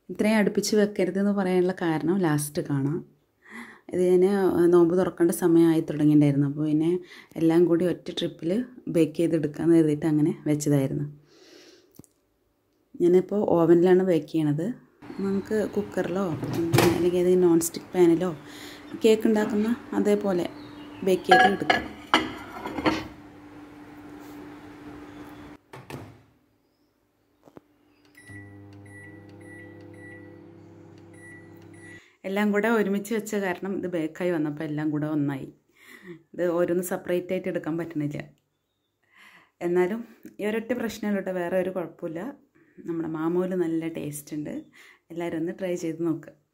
ഇത്രയും അടുപ്പിച്ച് വെക്കരുതെന്ന് പറയാനുള്ള കാരണം ലാസ്റ്റ് കാണാം ഇത് ഞാൻ നോമ്പ് തുറക്കേണ്ട സമയമായി തുടങ്ങിയിട്ടുണ്ടായിരുന്നു അപ്പോൾ പിന്നെ എല്ലാം കൂടി ഒറ്റ ട്രിപ്പിൽ ബേക്ക് ചെയ്തെടുക്കാമെന്ന് കരുതിയിട്ട് അങ്ങനെ വെച്ചതായിരുന്നു ഞാനിപ്പോൾ ഓവനിലാണ് ബേക്ക് ചെയ്യണത് നമുക്ക് കുക്കറിലോ പിന്നെ അല്ലെങ്കിൽ ഏതെങ്കിലും നോൺ സ്റ്റിക്ക് പാനിലോ കേക്ക് ഉണ്ടാക്കുന്ന അതേപോലെ ബേക്ക് ചെയ്ത് എടുക്കാം എല്ലാം കൂടെ ഒരുമിച്ച് വെച്ച കാരണം ഇത് ബേക്കായി വന്നപ്പോൾ എല്ലാം കൂടെ ഒന്നായി ഇത് ഓരോന്ന് സെപ്പറേറ്റ് ആയിട്ട് എടുക്കാൻ പറ്റണില്ല എന്നാലും ഈ ഒരൊറ്റ പ്രശ്നമല്ല കേട്ടോ വേറെ ഒരു കുഴപ്പമില്ല നമ്മുടെ മാമൂല് നല്ല ടേസ്റ്റ് ഉണ്ട് എല്ലാവരും ഒന്ന് ട്രൈ ചെയ്ത് നോക്കുക